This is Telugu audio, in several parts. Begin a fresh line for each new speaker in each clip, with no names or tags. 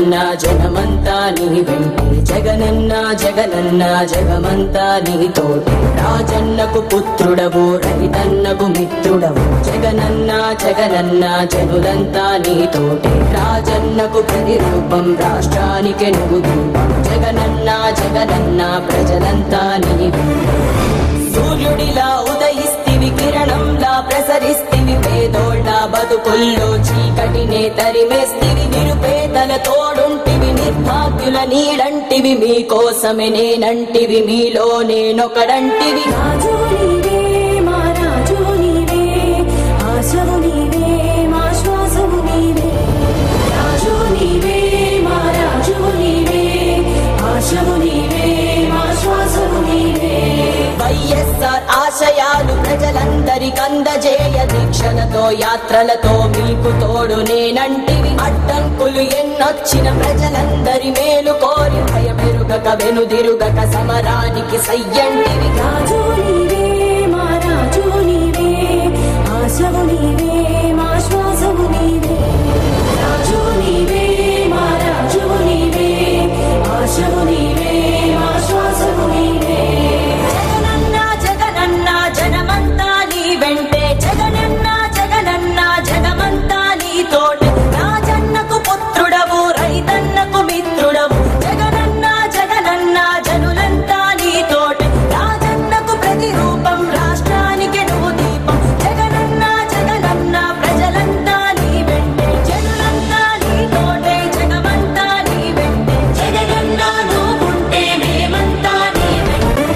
జగనన్న జగమంతా నీ వెంటే జగనన్న జగనన్న జగమంతా నీ తోటి రాజన్నకు పుత్రుడవు రైతన్నకు మిత్రుడవు జగనన్న జగనన్న జనులంతా నీ తోటి రాజన్నకు ప్రతిరూపం రాష్ట్రానికి నువ్వు దీపం జగనన్న జగనన్న ప్రజలంతా నీ వెంటే సూర్యుడిలా ఉదయిస్తివి కిరణంలా ప్రసరిస్తివి పేదోళ్ళ బతుకుల్లో చీకటినే తరిమేస్తివి నిరుపేదల తోడుంటివి నిర్భాగ్యుల నీడంటివి మీకోసమే నేనంటివి మీలో నేనొకడంటివి
రాజు నీవే మా రాజు నీవే ఆశవు నీవే మా శ్వాసవు నీవే రాజు నీవే మా రాజు నీవే ఆశవు నీవే మా శ్వాసవు నీవే
వైఎస్ఆర్ ఆశయాలు ప్రజలందరికందజేయ దీక్షలతో యాత్రలతో మీకు తోడు నేనంటివి అడ్డంకులు ఎన్నొచ్చిన ప్రజలందరి మేలు కోరి భయమెరుగక వెనుదిరుగక సమరానికి సయ్యంటివి
రాజు నీవే మా రాజు నీవే ఆశవు నీవే మా శ్వాసవు నీవే రాజు నీవే మా రాజు నీవే ఆశవు నీవే మా శ్వాసవు నీవే
జగనన్న జగనన్న జనమంతా నీ వెంటే జగనన్న జగనన్న జగమంతా నీ తోటి రాజన్నకు పుత్రుడవు రైతన్నకు మిత్రుడవు జగనన్న జగనన్న జనులంతా నీ తోటి రాజన్నకు ప్రతిరూపం రాష్ట్రానికి నువ్వు దీపం జగనన్న జగనన్న ప్రజలంతా నీ వెంటే జనులంతా నీ తోటే జగమంతా నీ వెంటే జగనన్న నువ్వుంటే మేమంతా నీ వెంటే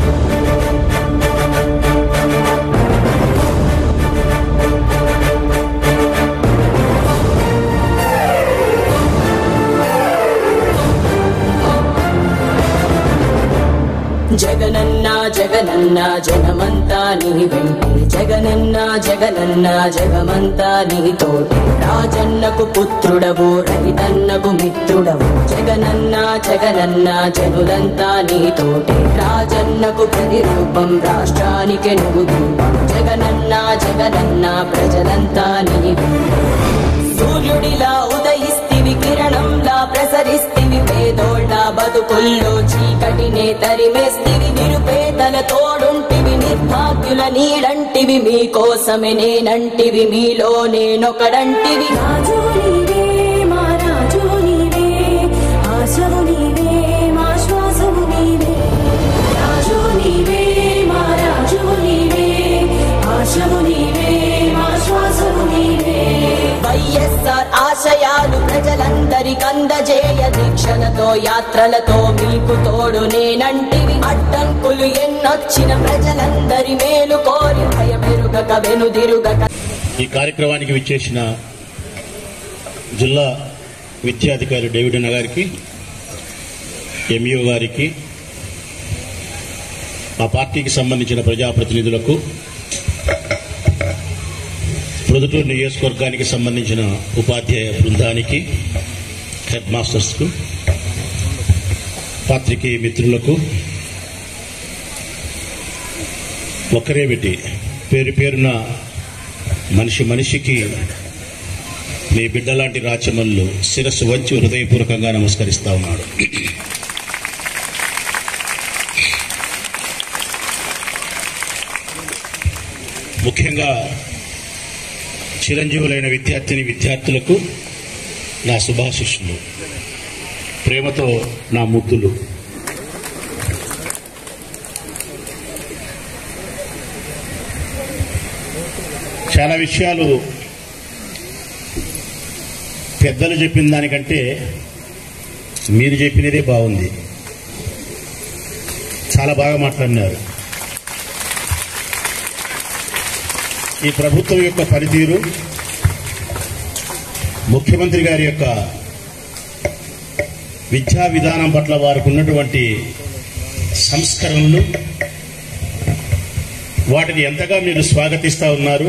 జగనన్న జగనన్న జగమంతా నీ వెంటే జగనన్న జగనన్న జగమంతా నీ తోటి రాజన్నకు పుత్రుడవు రైతన్నకు మిత్రుడవు జగనన్న జగనన్న జనులంతా నీ తోటి రాజన్నకు ప్రతిరూపం రాష్ట్రానికి నువ్వు దీపం జగనన్న జగనన్న ప్రజలంతా నీ వెంటే సూర్యుడిలా ఉదయిస్తివి కిరణంలా ప్రసరిస్తివి పేదోళ్ళ బతుకుల్లో చీకటినే తరిమేస్తివి నిరుపేదల తోడుంటివి నిర్భాగ్యుల నీడంటివి మీకోసమే నేనంటివి మీలో నేనొకడంటివి
రాజు నీవే మా రాజు నీవే ఆశవు నీవే మా శ్వాసవు నీవే రాజు నీవే మా రాజు నీవే ఆశవు నీవే మా శ్వాసవు నీవే
వైఎస్ఆర్ ఆశయాలు ప్రజలందరికందజేయ దీక్షలతో యాత్రలతో మీకు తోడు నేనంటివి అడ్డంకులు ఎన్నొచ్చిన ప్రజలందరి మేలు కోరి భయమెరుగక వెనుదిరుగక
ఈ కార్యక్రమానికి విచ్చేసిన జిల్లా విద్యాధికారి డేవిడ్ అన్న గారికి ఎంఈఓ గారికి మా పార్టీకి సంబంధించిన ప్రజాప్రతినిధులకు ప్రొద్దుటూరు నియోజకవర్గానికి సంబంధించిన ఉపాధ్యాయ బృందానికి హెడ్ మాస్టర్స్కు పాత్రికేయ మిత్రులకు ఒక్కరే పెట్టి పేరు పేరున మనిషి మనిషికి మీ బిడ్డలాంటి రాచమల్లు శిరస్సు వంచి హృదయపూర్వకంగా నమస్కరిస్తా ఉన్నాడు ముఖ్యంగా చిరంజీవులైన విద్యార్థిని విద్యార్థులకు నా శుభాశిష్యులు ప్రేమతో నా ముద్దులు చాలా విషయాలు పెద్దలు చెప్పిన దానికంటే మీరు చెప్పినదే బాగుంది చాలా బాగా మాట్లాడినారు ఈ ప్రభుత్వం యొక్క పనితీరు ముఖ్యమంత్రి గారి యొక్క విద్యా విధానం పట్ల వారికి ఉన్నటువంటి సంస్కరణలు వాటిని ఎంతగా మీరు స్వాగతిస్తా ఉన్నారు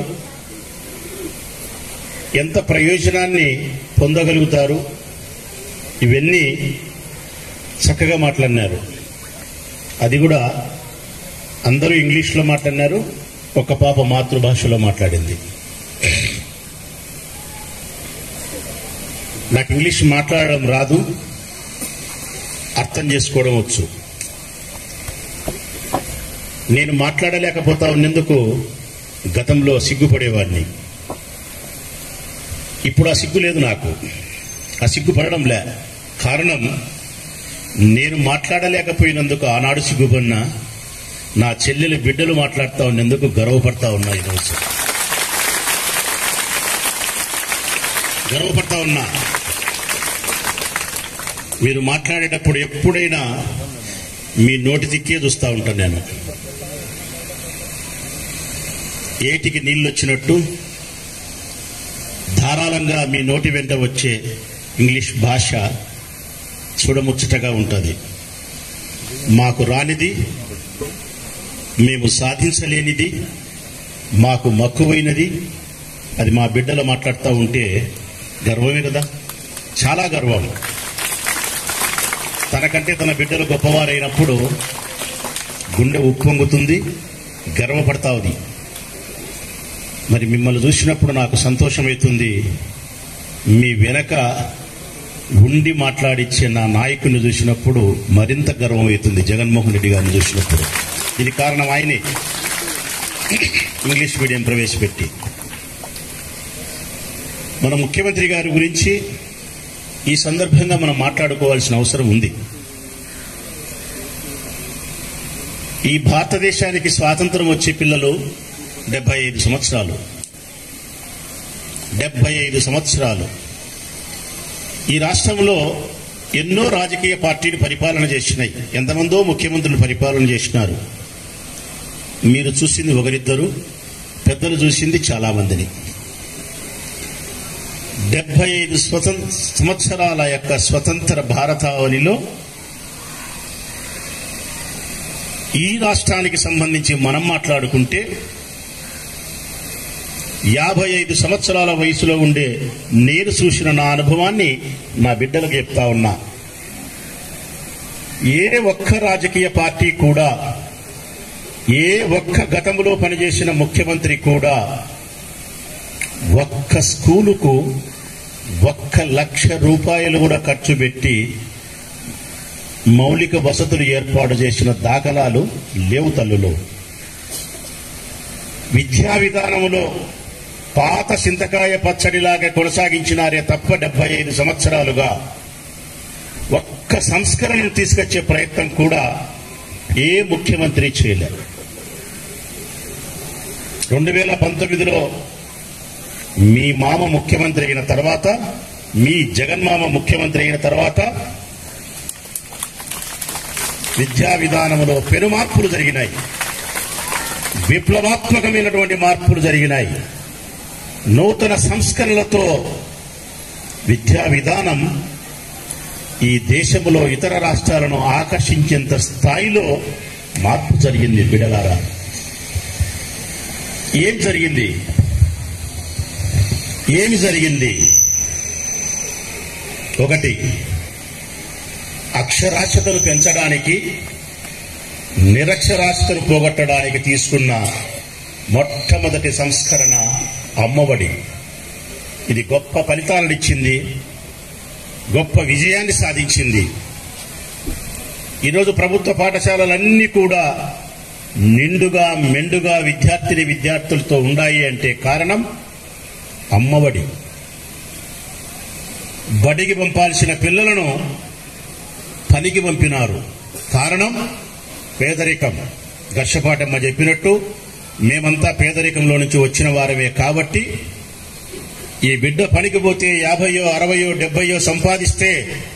ఎంత ప్రయోజనాన్ని పొందగలుగుతారు ఇవన్నీ చక్కగా మాట్లాడినారు అది కూడా అందరూ ఇంగ్లీష్లో మాట్లాడినారు ఒక పాప మాతృభాషలో మాట్లాడింది నాకు ఇంగ్లీష్ మాట్లాడడం రాదు అర్థం చేసుకోవడం వచ్చు నేను మాట్లాడలేకపోతా ఉన్నందుకు గతంలో సిగ్గుపడేవాడిని ఇప్పుడు ఆ సిగ్గు లేదు నాకు ఆ సిగ్గు పడడంలే కారణం నేను మాట్లాడలేకపోయినందుకు ఆనాడు సిగ్గుపడినా నా చెల్లెలు బిడ్డలు మాట్లాడుతా ఉన్నందుకు గర్వపడతా ఉన్నా ఈరోజు గర్వపడతా ఉన్నా మీరు మాట్లాడేటప్పుడు ఎప్పుడైనా మీ నోటి దిక్కే చూస్తూ ఉంటాను నేను ఏటికి నీళ్ళు వచ్చినట్టు ధారాళంగా మీ నోటి వెంట వచ్చే ఇంగ్లీష్ భాష చూడముచ్చటగా ఉంటుంది మాకు రానిది మేము సాధించలేనిది మాకు మక్కువైనది అది మా బిడ్డలు మాట్లాడుతూ ఉంటే గర్వమే కదా చాలా గర్వం తనకంటే తన బిడ్డలు గొప్పవారైనప్పుడు గుండె ఉప్పొంగుతుంది గర్వపడతా ఉంది మరి మిమ్మల్ని చూసినప్పుడు నాకు సంతోషమవుతుంది మీ వెనక ఉండి మాట్లాడిచ్చే నా నాయకుని చూసినప్పుడు మరింత గర్వం అవుతుంది జగన్మోహన్ రెడ్డి గారిని చూసినప్పుడు దీనికి కారణం ఆయనే ఇంగ్లీష్ మీడియం ప్రవేశపెట్టి మన ముఖ్యమంత్రి గారి గురించి ఈ సందర్భంగా మనం మాట్లాడుకోవాల్సిన అవసరం ఉంది ఈ భారతదేశానికి స్వాతంత్రం వచ్చే పిల్లలు డెబ్బై ఐదు సంవత్సరాలు డెబ్బై ఐదు సంవత్సరాలు ఈ రాష్ట్రంలో ఎన్నో రాజకీయ పార్టీలు పరిపాలన చేసినాయి ఎంతమందో ముఖ్యమంత్రులు పరిపాలన చేసినారు మీరు చూసింది ఒకరిద్దరు పెద్దలు చూసింది చాలా మందిని డెబ్బై ఐదు స్వతంత్ర సంవత్సరాల యొక్క స్వతంత్ర భారతావనిలో ఈ రాష్ట్రానికి సంబంధించి మనం మాట్లాడుకుంటే యాభై ఐదు సంవత్సరాల వయసులో ఉండే నేను చూసిన నా అనుభవాన్ని నా బిడ్డలకు చెప్తా ఉన్నా ఏ ఒక్క రాజకీయ పార్టీ కూడా ఏ ఒక్క గతంలో పనిచేసిన ముఖ్యమంత్రి కూడా ఒక్క స్కూలుకు ఒక్క లక్ష రూపాయలు కూడా ఖర్చు పెట్టి మౌలిక వసతులు ఏర్పాటు చేసిన దాఖలాలు లేవు తల్లులో విద్యా విధానంలో పాత చింతకాయ పచ్చడిలాగా కొనసాగించినారే తప్ప డెబ్బై ఐదు సంవత్సరాలుగా ఒక్క సంస్కరణను తీసుకొచ్చే ప్రయత్నం కూడా ఏ ముఖ్యమంత్రి చేయలేదు రెండు వేల పంతొమ్మిదిలో మీ మామ ముఖ్యమంత్రి అయిన తర్వాత మీ జగన్మామ ముఖ్యమంత్రి అయిన తర్వాత విద్యా విధానంలో పెను మార్పులు జరిగినాయి విప్లవాత్మకమైనటువంటి మార్పులు జరిగినాయి నూతన సంస్కరణలతో విద్యా విధానం ఈ దేశంలో ఇతర రాష్ట్రాలను ఆకర్షించేంత స్థాయిలో మార్పు జరిగింది బిడలారా ఏం జరిగింది ఏమి జరిగింది ఒకటి అక్షరాస్యతను పెంచడానికి నిరక్షరాస్యతను పోగొట్టడానికి తీసుకున్న మొట్టమొదటి సంస్కరణ అమ్మఒడి ఇది గొప్ప ఫలితాలను ఇచ్చింది గొప్ప విజయాన్ని సాధించింది ఈరోజు ప్రభుత్వ పాఠశాలలన్నీ కూడా నిండుగా మెండుగా విద్యార్థిని విద్యార్థులతో ఉన్నాయి అంటే కారణం అమ్మఒడి బడికి పంపాల్సిన పిల్లలను పనికి పంపినారు కారణం పేదరికం గర్షపాటమ్మ చెప్పినట్టు మేమంతా పేదరికంలో నుంచి వచ్చిన వారమే కాబట్టి ఈ బిడ్డ పనికి పోతే యాభయో అరవయో డెబ్బయో సంపాదిస్తే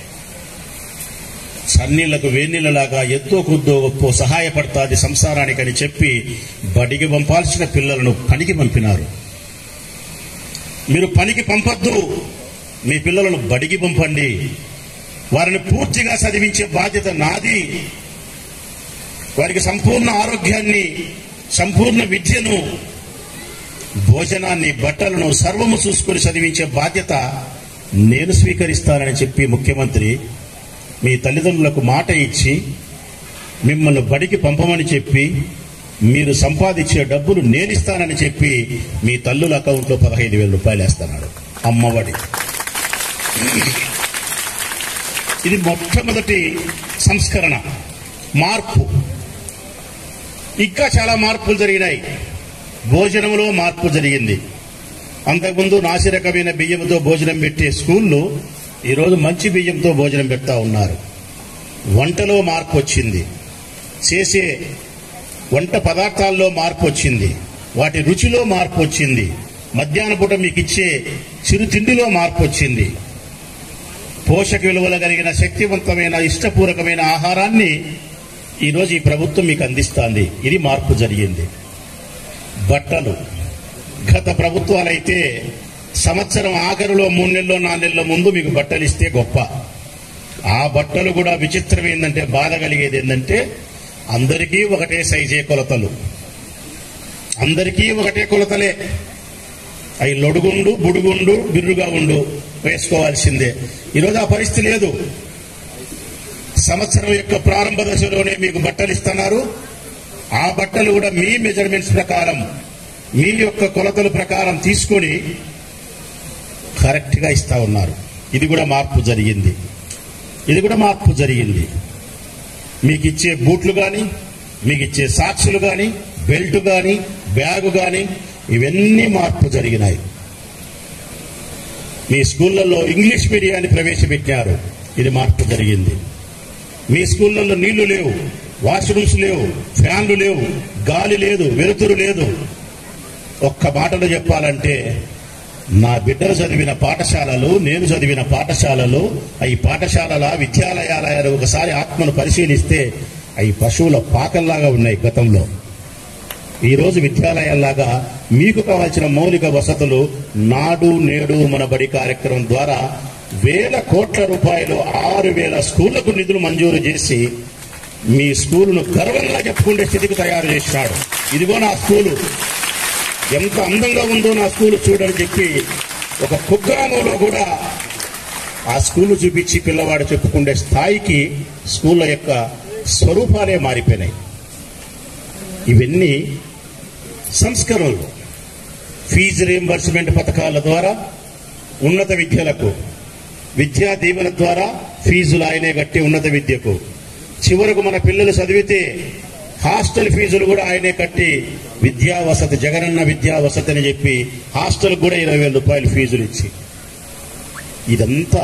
సన్నీళ్లకు వేన్నీళ్ళలాగా ఎంతో కొద్దో గొప్ప సహాయపడతాది సంసారానికని చెప్పి బడికి పంపాల్సిన పిల్లలను పనికి పంపినారు మీరు పనికి పంపొద్దు మీ పిల్లలను బడికి పంపండి వారిని పూర్తిగా చదివించే బాధ్యత నాది వారికి సంపూర్ణ ఆరోగ్యాన్ని సంపూర్ణ విద్యను భోజనాన్ని బట్టలను సర్వము చూసుకొని చదివించే బాధ్యత నేను స్వీకరిస్తానని చెప్పి ముఖ్యమంత్రి మీ తల్లిదండ్రులకు మాట ఇచ్చి మిమ్మల్ని బడికి పంపమని చెప్పి మీరు సంపాదించే డబ్బులు నేనిస్తానని చెప్పి మీ తల్లుల అకౌంట్లో పదహైదు వేల రూపాయలు వేస్తున్నాడు అమ్మఒడి ఇది మొట్టమొదటి సంస్కరణ మార్పు ఇంకా చాలా మార్పులు జరిగినాయి భోజనంలో మార్పు జరిగింది అంతకుముందు నాసిరకమైన బియ్యంతో భోజనం పెట్టే స్కూళ్ళు ఈరోజు మంచి బియ్యంతో భోజనం పెడతా ఉన్నారు వంటలో మార్పు వచ్చింది చేసే వంట పదార్థాల్లో మార్పు వచ్చింది వాటి రుచిలో మార్పు వచ్చింది మధ్యాహ్న పూట మీకు ఇచ్చే చిరుతిండిలో మార్పు వచ్చింది పోషక విలువలు కలిగిన శక్తివంతమైన ఇష్టపూర్వకమైన ఆహారాన్ని ఈరోజు ఈ ప్రభుత్వం మీకు అందిస్తోంది ఇది మార్పు జరిగింది బట్టలు గత ప్రభుత్వాలైతే సంవత్సరం ఆఖరిలో మూడు నెలల్లో నాలుగు నెలల ముందు మీకు బట్టలు ఇస్తే గొప్ప ఆ బట్టలు కూడా విచిత్రం ఏంటంటే బాధ కలిగేది ఏంటంటే అందరికీ ఒకటే సైజే కొలతలు అందరికీ ఒకటే కొలతలే అవి లొడుగుండు బుడుగుండు బిర్రుగా ఉండు వేసుకోవాల్సిందే ఈరోజు ఆ పరిస్థితి లేదు సంవత్సరం యొక్క ప్రారంభ దశలోనే మీకు బట్టలు ఇస్తున్నారు ఆ బట్టలు కూడా మీ మెజర్మెంట్స్ ప్రకారం మీ యొక్క కొలతల ప్రకారం తీసుకొని కరెక్ట్ గా ఇస్తా ఉన్నారు ఇది కూడా మార్పు జరిగింది ఇది కూడా మార్పు జరిగింది మీకు ఇచ్చే బూట్లు కానీ మీకు ఇచ్చే సాక్సులు కానీ బెల్ట్ కానీ బ్యాగు కానీ ఇవన్నీ మార్పు జరిగినాయి మీ స్కూళ్ళల్లో ఇంగ్లీష్ మీడియాన్ని ప్రవేశపెట్టారు ఇది మార్పు జరిగింది మీ స్కూళ్ళల్లో నీళ్లు లేవు వాష్రూమ్స్ లేవు ఫ్యాన్లు లేవు గాలి లేదు వెలుతురు లేదు ఒక్క మాటలో చెప్పాలంటే నా బిడ్డలు చదివిన పాఠశాలలు నేను చదివిన పాఠశాలలు ఈ పాఠశాలల విద్యాలయాల ఒకసారి ఆత్మను పరిశీలిస్తే అవి పశువుల పాకల్లాగా ఉన్నాయి గతంలో ఈ రోజు విద్యాలయాల్లాగా మీకు కావాల్సిన మౌలిక వసతులు నాడు నేడు మన బడి కార్యక్రమం ద్వారా వేల కోట్ల రూపాయలు ఆరు వేల స్కూళ్లకు నిధులు మంజూరు చేసి మీ స్కూలును గర్వంగా చెప్పుకునే స్థితికి తయారు చేసినాడు ఇదిగో నా స్కూలు ఎంత అందంగా ఉందో నా స్కూలు చూడని చెప్పి ఒక కుగ్రామంలో కూడా ఆ స్కూలు చూపించి పిల్లవాడు చెప్పుకునే స్థాయికి స్కూళ్ళ యొక్క స్వరూపాలే మారిపోయినాయి ఇవన్నీ సంస్కరణలు ఫీజు రీంబర్స్మెంట్ పథకాల ద్వారా ఉన్నత విద్యలకు విద్యా దీవెన ద్వారా ఫీజులు ఆయనే కట్టి ఉన్నత విద్యకు చివరకు మన పిల్లలు చదివితే హాస్టల్ ఫీజులు కూడా ఆయనే కట్టి విద్యా వసతి జగనన్న విద్యా వసతి అని చెప్పి హాస్టల్ కూడా ఇరవై వేల రూపాయలు ఫీజులు ఇచ్చి ఇదంతా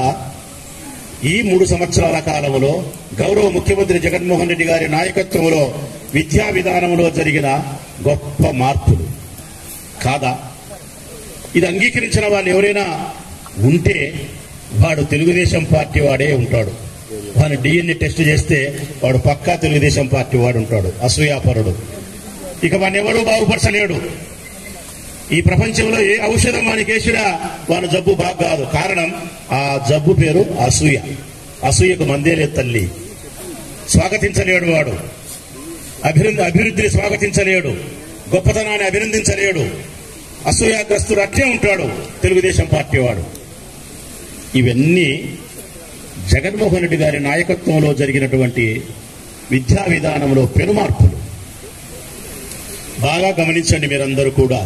ఈ మూడు సంవత్సరాల కాలంలో గౌరవ ముఖ్యమంత్రి జగన్మోహన్ రెడ్డి గారి నాయకత్వంలో విద్యా విధానంలో జరిగిన గొప్ప మార్పులు కాదా ఇది అంగీకరించిన వాళ్ళు ఎవరైనా ఉంటే వాడు తెలుగుదేశం పార్టీ వాడే ఉంటాడు వాని డిఎన్ఏ టెస్ట్ చేస్తే వాడు పక్కా తెలుగుదేశం పార్టీ వాడు ఉంటాడు అసూయాపరుడు ఇక వాడిని ఎవడూ బాగుపరచలేడు ఈ ప్రపంచంలో ఏ ఔషధం వానికి వేసినా వాని జబ్బు బాగా కాదు కారణం ఆ జబ్బు పేరు అసూయ అసూయకు మందేలే తల్లి స్వాగతించలేడు వాడు అభివృద్ధి అభివృద్ధిని స్వాగతించలేడు గొప్పతనాన్ని అభినందించలేడు అసూయాగ్రస్తుడు అట్లే ఉంటాడు తెలుగుదేశం పార్టీ వాడు ఇవన్నీ జగన్మోహన్ రెడ్డి గారి నాయకత్వంలో జరిగినటువంటి విద్యా విధానంలో పెనుమార్పులు బాగా గమనించండి మీరందరూ కూడా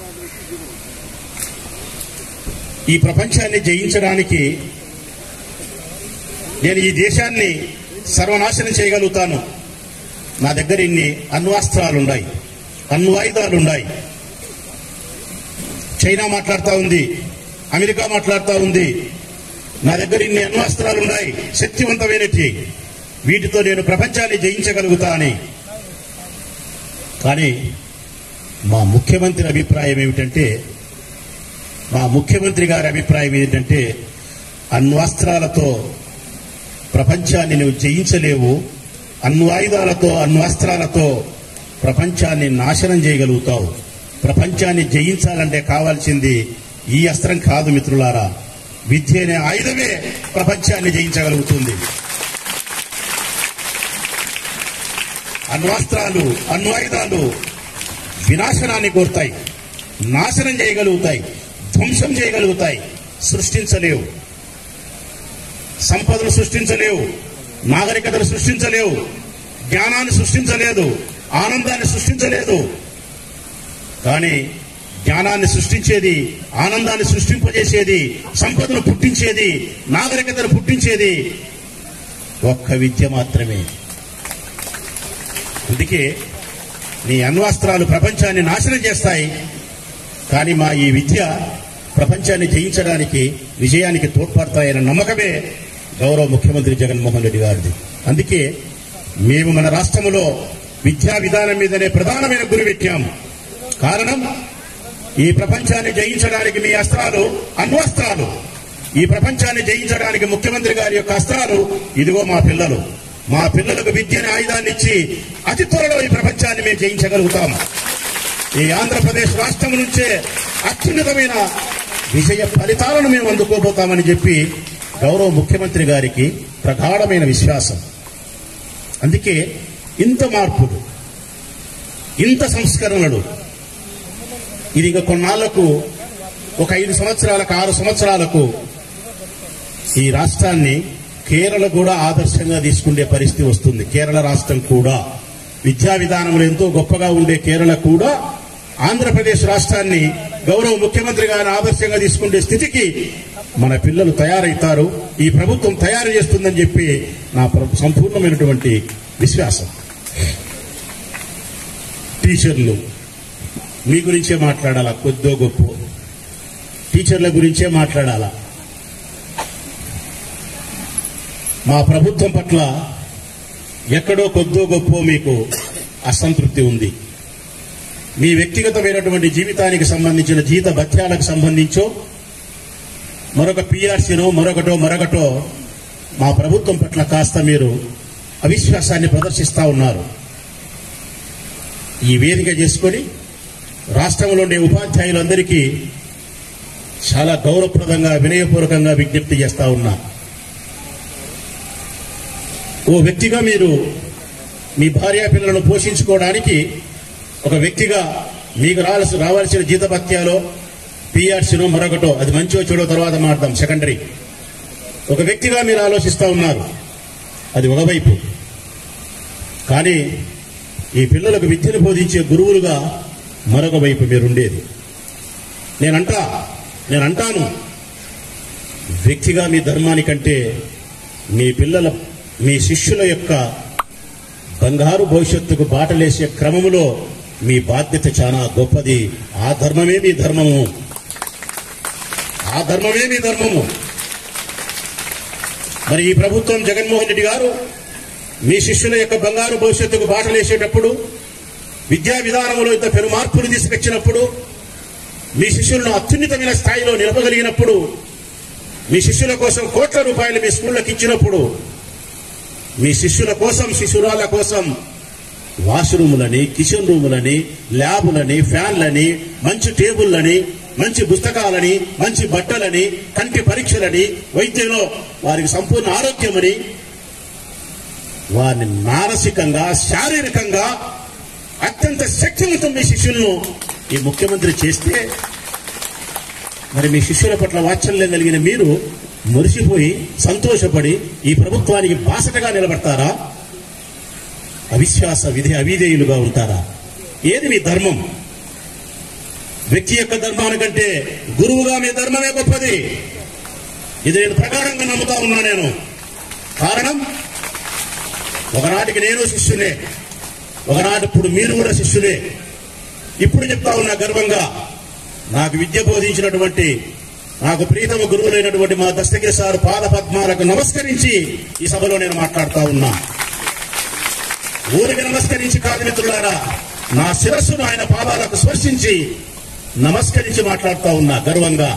ఈ ప్రపంచాన్ని జయించడానికి నేను ఈ దేశాన్ని సర్వనాశనం చేయగలుగుతాను నా దగ్గర ఇన్ని అణ్వాస్త్రాలున్నాయి అణ్వాయుధాలున్నాయి చైనా మాట్లాడుతూ ఉంది అమెరికా మాట్లాడుతూ ఉంది నా దగ్గర ఇన్ని అణ్వాస్త్రాలు ఉన్నాయి శక్తివంతమైనటి వీటితో నేను ప్రపంచాన్ని జయించగలుగుతా అని కానీ మా ముఖ్యమంత్రి అభిప్రాయం ఏమిటంటే మా ముఖ్యమంత్రి గారి అభిప్రాయం ఏంటంటే అణ్వాస్త్రాలతో ప్రపంచాన్ని నువ్వు జయించలేవు అణ్వాయుధాలతో అణ్వాస్త్రాలతో ప్రపంచాన్ని నాశనం చేయగలుగుతావు ప్రపంచాన్ని జయించాలంటే కావాల్సింది ఈ అస్త్రం కాదు మిత్రులారా విద్య అనే ఆయుధమే ప్రపంచాన్ని జయించగలుగుతుంది అణ్వాస్త్రాలు అణ్వాయుధాలు వినాశనాన్ని కోరుతాయి నాశనం చేయగలుగుతాయి ధ్వంసం చేయగలుగుతాయి సృష్టించలేవు సంపదను సృష్టించలేవు నాగరికతను సృష్టించలేవు జ్ఞానాన్ని సృష్టించలేదు ఆనందాన్ని సృష్టించలేదు కానీ జ్ఞానాన్ని సృష్టించేది ఆనందాన్ని సృష్టింపజేసేది సంపదను పుట్టించేది నాగరికతను పుట్టించేది ఒక్క విద్య మాత్రమే అందుకే నీ అణ్వాస్త్రాలు ప్రపంచాన్ని నాశనం చేస్తాయి కానీ మా ఈ విద్య ప్రపంచాన్ని జయించడానికి విజయానికి తోడ్పడతాయన్న నమ్మకమే గౌరవ ముఖ్యమంత్రి జగన్మోహన్ రెడ్డి గారిది అందుకే మేము మన రాష్ట్రంలో విద్యా విధానం మీదనే ప్రధానమైన గురి పెట్టాము కారణం ఈ ప్రపంచాన్ని జయించడానికి మీ అస్త్రాలు అణ్వస్త్రాలు ఈ ప్రపంచాన్ని జయించడానికి ముఖ్యమంత్రి గారి యొక్క అస్త్రాలు ఇదిగో మా పిల్లలు మా పిల్లలకు విద్యని ఆయుధాన్ని ఇచ్చి అతి త్వరలో ఈ ప్రపంచాన్ని మేము జయించగలుగుతాం ఈ ఆంధ్రప్రదేశ్ రాష్ట్రం నుంచే అత్యున్నతమైన విజయ ఫలితాలను మేము అందుకోబోతామని చెప్పి గౌరవ ముఖ్యమంత్రి గారికి ప్రగాఢమైన విశ్వాసం అందుకే ఇంత మార్పులు ఇంత సంస్కరణలు ఇది ఇక కొన్నాళ్లకు ఒక ఐదు సంవత్సరాలకు ఆరు సంవత్సరాలకు ఈ రాష్ట్రాన్ని కేరళ కూడా ఆదర్శంగా తీసుకునే పరిస్థితి వస్తుంది కేరళ రాష్ట్రం కూడా విద్యా విధానంలో ఎంతో గొప్పగా ఉండే కేరళ కూడా ఆంధ్రప్రదేశ్ రాష్ట్రాన్ని గౌరవ ముఖ్యమంత్రి గారిని ఆదర్శంగా తీసుకునే స్థితికి మన పిల్లలు తయారవుతారు ఈ ప్రభుత్వం తయారు చేస్తుందని చెప్పి నా ప్ర- సంపూర్ణమైనటువంటి విశ్వాసం టీచర్లు మీ గురించే మాట్లాడాలా కొద్దో గొప్ప టీచర్ల గురించే మాట్లాడాలా మా ప్రభుత్వం పట్ల ఎక్కడో కొద్దో గొప్ప మీకు అసంతృప్తి ఉంది మీ వ్యక్తిగతమైనటువంటి జీవితానికి సంబంధించిన జీత భత్యాలకు సంబంధించో మరొక పిఆర్సీనో మరొకటో మరొకటో మా ప్రభుత్వం పట్ల కాస్త మీరు అవిశ్వాసాన్ని ప్రదర్శిస్తా ఉన్నారు ఈ వేదిక చేసుకొని రాష్ట్రంలో ఉండే ఉపాధ్యాయులందరికీ చాలా గౌరవప్రదంగా వినయపూర్వకంగా విజ్ఞప్తి చేస్తా ఉన్నా ఓ వ్యక్తిగా మీరు మీ భార్యా పిల్లలను పోషించుకోవడానికి ఒక వ్యక్తిగా మీకు రావాల్సి రావాల్సిన జీతభత్యాలో పిఆర్సీనో మరొకటో అది మంచిగా చూడో తర్వాత మాట్లాడదాం సెకండరీ ఒక వ్యక్తిగా మీరు ఆలోచిస్తా ఉన్నారు అది ఒకవైపు కానీ ఈ పిల్లలకు విద్యను బోధించే గురువులుగా మరొక వైపు మీరుండేది నేనంటా నేనంటాను వ్యక్తిగా మీ ధర్మానికంటే మీ పిల్లల మీ శిష్యుల యొక్క బంగారు భవిష్యత్తుకు బాటలేసే క్రమములో మీ బాధ్యత చాలా గొప్పది ఆ ధర్మమే మీ ధర్మము ఆ ధర్మమే మీ ధర్మము మరి ఈ ప్రభుత్వం జగన్మోహన్ రెడ్డి గారు మీ శిష్యుల యొక్క బంగారు భవిష్యత్తుకు బాటలేసేటప్పుడు విద్యా విధానంలో ఇంత పెను మార్పులు తీసుకొచ్చినప్పుడు మీ శిష్యులను అత్యున్నతమైన స్థాయిలో నిలపగలిగినప్పుడు మీ శిష్యుల కోసం కోట్ల రూపాయలు మీ స్కూళ్ళకి ఇచ్చినప్పుడు మీ శిష్యుల కోసం శిశురాల కోసం వాష్రూములని కిచెన్ రూములని ల్యాబులని ఫ్యాన్లని మంచి టేబుల్లని మంచి పుస్తకాలని మంచి బట్టలని కంటి పరీక్షలని వైద్యంలో వారికి సంపూర్ణ ఆరోగ్యమని వారిని మానసికంగా శారీరకంగా అత్యంత శక్తివంతం మీ శిష్యులను ఈ ముఖ్యమంత్రి చేస్తే మరి మీ శిష్యుల పట్ల వాత్సల్యం కలిగిన మీరు మురిసిపోయి సంతోషపడి ఈ ప్రభుత్వానికి బాసటగా నిలబడతారా అవిశ్వాస విధి అవిధేయులుగా ఉంటారా ఏది మీ ధర్మం వ్యక్తి యొక్క ధర్మానికంటే గురువుగా మీ ధర్మమే గొప్పది ఇది నేను ప్రకారంగా నమ్ముతా ఉన్నా నేను కారణం ఒకనాటికి నేను శిష్యునే ఒకనాటి ఇప్పుడు మీరు కూడా శిష్యులే ఇప్పుడు చెప్తా ఉన్నా గర్వంగా నాకు విద్య బోధించినటువంటి నాకు ప్రీతమ గురువులైనటువంటి మా దస్తగిరి సారు పాద పద్మాలకు నమస్కరించి ఈ సభలో నేను మాట్లాడుతా ఉన్నా ఊరికి నమస్కరించి కాదు మిత్రులారా నా శిరస్సును ఆయన పాదాలకు స్పర్శించి నమస్కరించి మాట్లాడుతా ఉన్నా గర్వంగా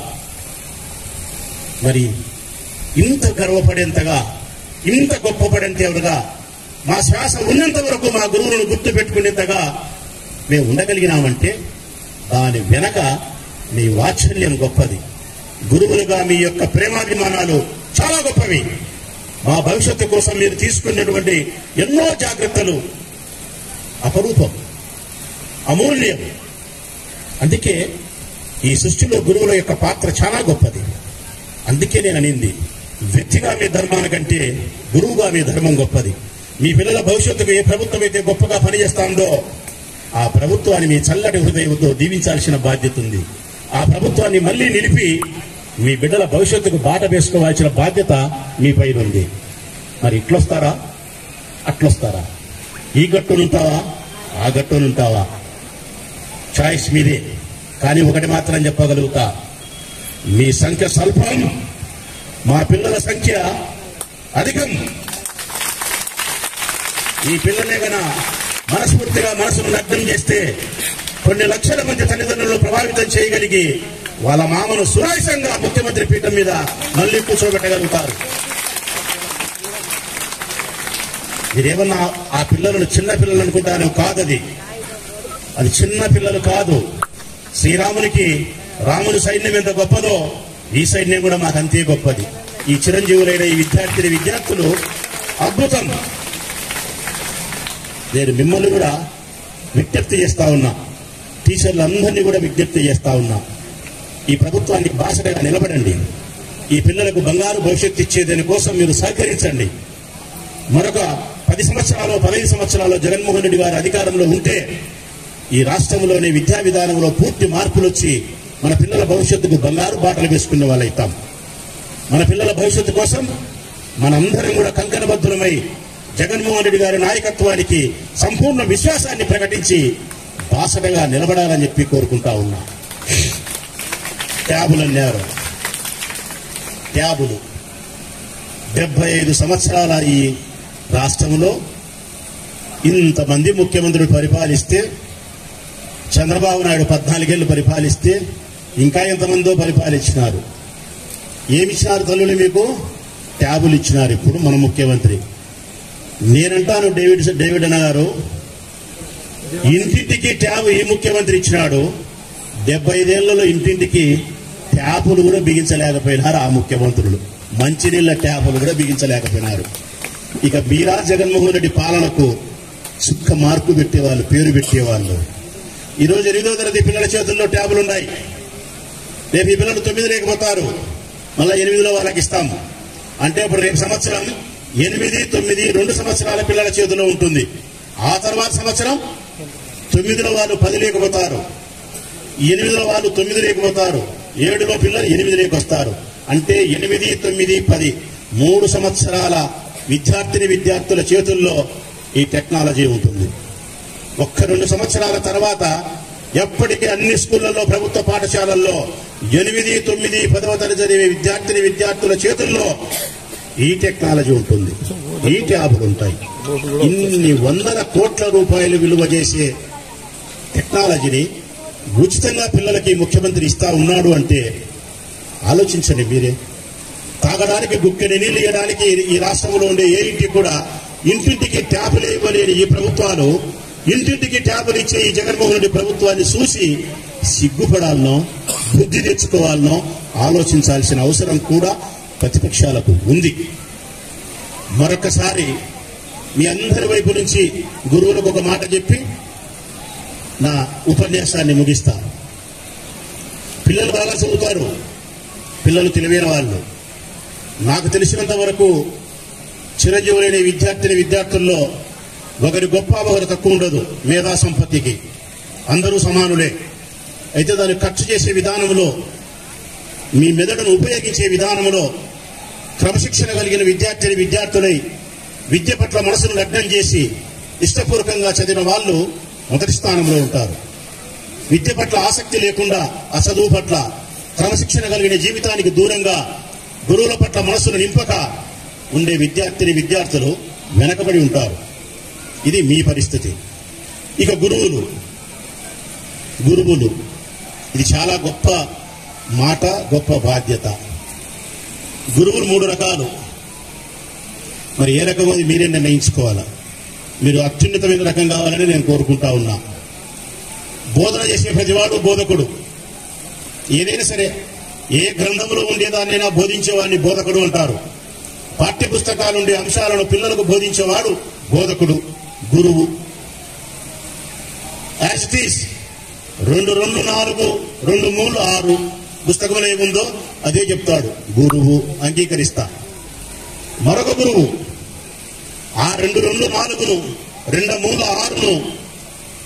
మరి ఇంత గర్వపడేంతగా ఇంత గొప్పపడేంతగా మా శ్వాస ఉన్నంత వరకు మా గురువులను గుర్తు పెట్టుకునేంతగా మేము ఉండగలిగినామంటే దాని వెనక మీ వాత్సల్యం గొప్పది గురువులుగా మీ యొక్క ప్రేమాభిమానాలు చాలా గొప్పవి మా భవిష్యత్తు కోసం మీరు తీసుకున్నటువంటి ఎన్నో జాగ్రత్తలు అపరూపం అమూల్యం అందుకే ఈ సృష్టిలో గురువుల యొక్క పాత్ర చాలా గొప్పది అందుకే నేను అనింది వ్యక్తిగా మీ ధర్మానికంటే గురువుగా మీ ధర్మం గొప్పది మీ పిల్లల భవిష్యత్తుకు ఏ ప్రభుత్వం అయితే గొప్పగా పనిచేస్తాందో ఆ ప్రభుత్వాన్ని మీ చల్లటి హృదయంతో దీవించాల్సిన బాధ్యత ఉంది ఆ ప్రభుత్వాన్ని మళ్ళీ నిలిపి మీ బిడ్డల భవిష్యత్తుకు బాట వేసుకోవాల్సిన బాధ్యత మీ పైన ఉంది మరి ఇట్లొస్తారా అట్లొస్తారా ఈ గట్టునుంటావా ఆ గట్టునుంటావా చాయిస్ మీదే కానీ ఒకటి మాత్రం చెప్పగలుగుతా మీ సంఖ్య స్వల్పం మా పిల్లల సంఖ్య అధికం ఈ పిల్లలే గన మనస్ఫూర్తిగా మనసును నగ్నం చేస్తే కొన్ని లక్షల మంది తల్లిదండ్రులను ప్రభావితం చేయగలిగి వాళ్ళ మామను సునాయసంగా ముఖ్యమంత్రి పీఠం మీద మళ్ళీ కూర్చోబెట్టగలుగుతారు మీరేమన్నా ఆ పిల్లలను చిన్న పిల్లలు అనుకుంటాను కాదది అది చిన్న పిల్లలు కాదు శ్రీరామునికి రాముని సైన్యం ఎంత గొప్పదో ఈ సైన్యం కూడా మాకు అంతే గొప్పది ఈ చిరంజీవులైన ఈ విద్యార్థిని విద్యార్థులు అద్భుతం నేను మిమ్మల్ని కూడా విజ్ఞప్తి చేస్తా ఉన్నా టీచర్లు అందరినీ కూడా విజ్ఞప్తి చేస్తా ఉన్నా ఈ ప్రభుత్వానికి బాసటగా నిలబడండి ఈ పిల్లలకు బంగారు భవిష్యత్తు ఇచ్చేదాని కోసం మీరు సహకరించండి మరొక పది సంవత్సరాలు పదహైదు సంవత్సరాలు జగన్మోహన్ రెడ్డి గారు అధికారంలో ఉంటే ఈ రాష్ట్రంలోని విద్యా విధానంలో పూర్తి మార్పులు వచ్చి మన పిల్లల భవిష్యత్తుకు బంగారు బాటలు వేసుకునే వాళ్ళైతాం మన పిల్లల భవిష్యత్తు కోసం మనందరం కూడా కంకణబద్ధులమై జగన్మోహన్ రెడ్డి గారి నాయకత్వానికి సంపూర్ణ విశ్వాసాన్ని ప్రకటించి బాసటగా నిలబడాలని చెప్పి కోరుకుంటా ఉన్నా ట్యాబులు అన్నారు ట్యాబులు డెబ్బై ఐదు సంవత్సరాల ఈ రాష్ట్రంలో ఇంతమంది ముఖ్యమంత్రులు పరిపాలిస్తే చంద్రబాబు నాయుడు పద్నాలుగేళ్లు పరిపాలిస్తే ఇంకా ఎంతమందో పరిపాలించినారు ఏమిచ్చినారు తల్లులు మీకు ట్యాబులు ఇచ్చినారు ఇప్పుడు మన ముఖ్యమంత్రి నేనంటాను డేవిడ్ డేవిడ్ అన్న గారు ఇంటింటికి ట్యాబ్ ఏ ముఖ్యమంత్రి ఇచ్చినాడు డెబ్బై ఐదేళ్లలో ఇంటింటికి ట్యాపులు కూడా బిగించలేకపోయినారు ఆ ముఖ్యమంత్రులు మంచినీళ్ళ ట్యాపులు కూడా బిగించలేకపోయినారు ఇక బీరా జగన్మోహన్ రెడ్డి పాలనకు సుక్క మార్కు పెట్టేవాళ్ళు పేరు పెట్టేవాళ్ళు ఈరోజు ఎనిమిదో తరగతి పిల్లల చేతుల్లో ట్యాబులు ఉన్నాయి రేపు ఈ పిల్లలు తొమ్మిది లేకపోతారు మళ్ళీ ఎనిమిదిలో వాళ్ళకి ఇస్తాం అంటే ఇప్పుడు రేపు సంవత్సరం ఎనిమిది తొమ్మిది రెండు సంవత్సరాల పిల్లల చేతిలో ఉంటుంది ఆ తర్వాత సంవత్సరం తొమ్మిదిలో వాళ్ళు పది లేకపోతారు ఎనిమిదిలో వాళ్ళు తొమ్మిది లేకపోతారు ఏడులో పిల్లలు ఎనిమిది లేకొస్తారు అంటే ఎనిమిది తొమ్మిది పది మూడు సంవత్సరాల విద్యార్థిని విద్యార్థుల చేతుల్లో ఈ టెక్నాలజీ ఉంటుంది ఒక్క రెండు సంవత్సరాల తర్వాత ఎప్పటికీ అన్ని స్కూళ్లలో ప్రభుత్వ పాఠశాలల్లో ఎనిమిది తొమ్మిది పదవ తరగతి చదివే విద్యార్థిని విద్యార్థుల చేతుల్లో ఈ టెక్నాలజీ ఉంటుంది ఈ ట్యాబులు ఉంటాయి ఇన్ని వందల కోట్ల రూపాయలు విలువ చేసే టెక్నాలజీని ఉచితంగా పిల్లలకి ముఖ్యమంత్రి ఇస్తా ఉన్నాడు అంటే ఆలోచించండి మీరే తాగడానికి గుక్కెని నీళ్ళు ఇవ్వడానికి ఈ రాష్ట్రంలో ఉండే ఏ ఇంటికి కూడా ఇంటింటికి ట్యాపులు ఇవ్వలేని ఈ ప్రభుత్వాలు ఇంటింటికి ట్యాపులు ఇచ్చే ఈ జగన్మోహన్ రెడ్డి ప్రభుత్వాన్ని చూసి సిగ్గుపడాలనో బుద్ధి తెచ్చుకోవాలనో ఆలోచించాల్సిన అవసరం కూడా ప్రతిపక్షాలకు ఉంది మరొకసారి మీ అందరి వైపు నుంచి గురువులకు ఒక మాట చెప్పి నా ఉపన్యాసాన్ని ముగిస్తా పిల్లలు బాగా చదువుతారు పిల్లలు తెలివైన వాళ్ళు నాకు తెలిసినంత వరకు చిరంజీవులైన విద్యార్థిని విద్యార్థుల్లో ఒకరి గొప్ప ఒకరు తక్కువ ఉండదు మేధా సంపత్తికి అందరూ సమానులే అయితే దాన్ని ఖర్చు చేసే విధానంలో మీ మెదడును ఉపయోగించే విధానంలో క్రమశిక్షణ కలిగిన విద్యార్థిని విద్యార్థులై విద్య పట్ల మనసును లగ్నం చేసి ఇష్టపూర్వకంగా చదివిన వాళ్ళు మొదటి స్థానంలో ఉంటారు విద్య పట్ల ఆసక్తి లేకుండా ఆ చదువు పట్ల క్రమశిక్షణ కలిగిన జీవితానికి దూరంగా గురువుల పట్ల మనసును నింపక ఉండే విద్యార్థిని విద్యార్థులు వెనకబడి ఉంటారు ఇది మీ పరిస్థితి ఇక గురువులు గురువులు ఇది చాలా గొప్ప మాట గొప్ప బాధ్యత గురువులు మూడు రకాలు మరి ఏ రకం అది మీరే నిర్ణయించుకోవాలా మీరు అత్యున్నతమైన రకం కావాలని నేను కోరుకుంటా ఉన్నా బోధన చేసే ప్రతివాడు బోధకుడు ఏదైనా సరే ఏ గ్రంథంలో ఉండేదాన్నైనా బోధించేవాడిని బోధకుడు అంటారు పాఠ్య పుస్తకాలు ఉండే అంశాలను పిల్లలకు బోధించేవాడు బోధకుడు గురువు యాజ్ ఇట్ ఈస్ రెండు రెండు నాలుగు రెండు మూడు ఆరు పుస్తకంలో ఏముందో అదే చెప్తాడు గురువు అంగీకరిస్తా మరొక గురువు ఆ రెండు రెండు నాలుగును రెండు మూడు ఆరును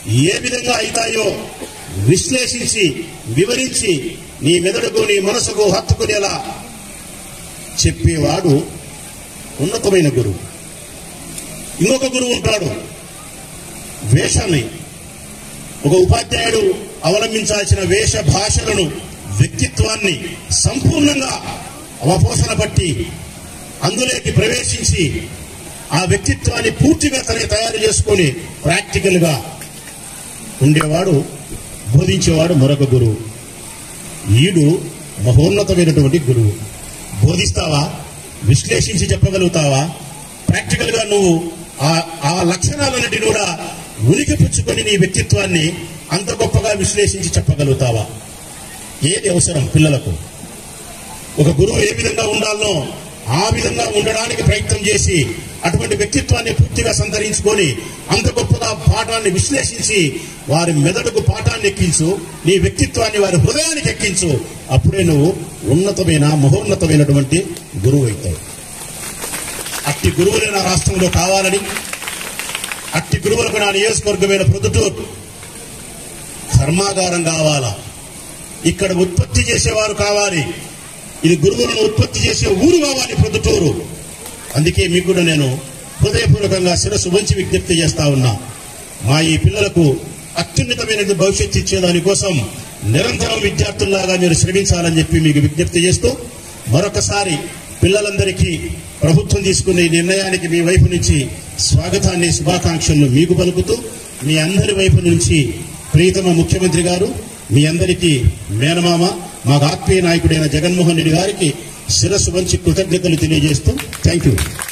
ఏ విధంగా అవుతాయో విశ్లేషించి వివరించి నీ మెదడుకు నీ మనసుకు హత్తుకునేలా చెప్పేవాడు ఉన్నతమైన గురువు ఇంకొక గురువు ఉంటాడు వేషాన్ని ఒక ఉపాధ్యాయుడు అవలంబించాల్సిన వేష భాషలను వ్యక్తిత్వాన్ని సంపూర్ణంగా అవపోసన పట్టి అందులోకి ప్రవేశించి ఆ వ్యక్తిత్వాన్ని పూర్తిగా తనే తయారు చేసుకొని ప్రాక్టికల్ గా ఉండేవాడు బోధించేవాడు మరొక గురువు ఈడు మహోన్నతమైనటువంటి గురువు బోధిస్తావా విశ్లేషించి చెప్పగలుగుతావా ప్రాక్టికల్ గా నువ్వు ఆ ఆ లక్షణాలన్నిటిని కూడా ఉనికి పుచ్చుకొని నీ వ్యక్తిత్వాన్ని అంత గొప్పగా విశ్లేషించి చెప్పగలుగుతావా ఏది అవసరం పిల్లలకు ఒక గురువు ఏ విధంగా ఉండాలనో ఆ విధంగా ఉండడానికి ప్రయత్నం చేసి అటువంటి వ్యక్తిత్వాన్ని పూర్తిగా సంతరించుకొని అంత గొప్పగా పాఠాన్ని విశ్లేషించి వారి మెదడుకు పాఠాన్ని ఎక్కించు నీ వ్యక్తిత్వాన్ని వారి హృదయానికి ఎక్కించు అప్పుడే నువ్వు ఉన్నతమైన మహోన్నతమైనటువంటి గురువు అవుతావు అట్టి గురువులే నా రాష్ట్రంలో కావాలని అట్టి గురువులకు నా నియోజకవర్గమైన ప్రొద్దుటూరు కర్మాగారం కావాలా ఇక్కడ ఉత్పత్తి చేసేవారు కావాలి ఇది గురువులను ఉత్పత్తి చేసే ఊరు కావాలి ప్రొద్దుటూరు అందుకే మీకు కూడా నేను హృదయపూర్వకంగా శిరస్సు వంచి విజ్ఞప్తి చేస్తా ఉన్నా మా ఈ పిల్లలకు అత్యున్నతమైన భవిష్యత్తు ఇచ్చేదాని కోసం నిరంతరం విద్యార్థుల్లాగా మీరు శ్రమించాలని చెప్పి మీకు విజ్ఞప్తి చేస్తూ మరొకసారి పిల్లలందరికీ ప్రభుత్వం తీసుకునే ఈ నిర్ణయానికి మీ వైపు నుంచి స్వాగతాన్ని శుభాకాంక్షలను మీకు పలుకుతూ మీ అందరి వైపు నుంచి ప్రియతమ ముఖ్యమంత్రి గారు మీ అందరికీ మేనమామ మాకు ఆత్మీయ నాయకుడైన జగన్మోహన్ రెడ్డి గారికి శిరస్సు వంచి కృతజ్ఞతలు తెలియజేస్తూ థ్యాంక్ యూ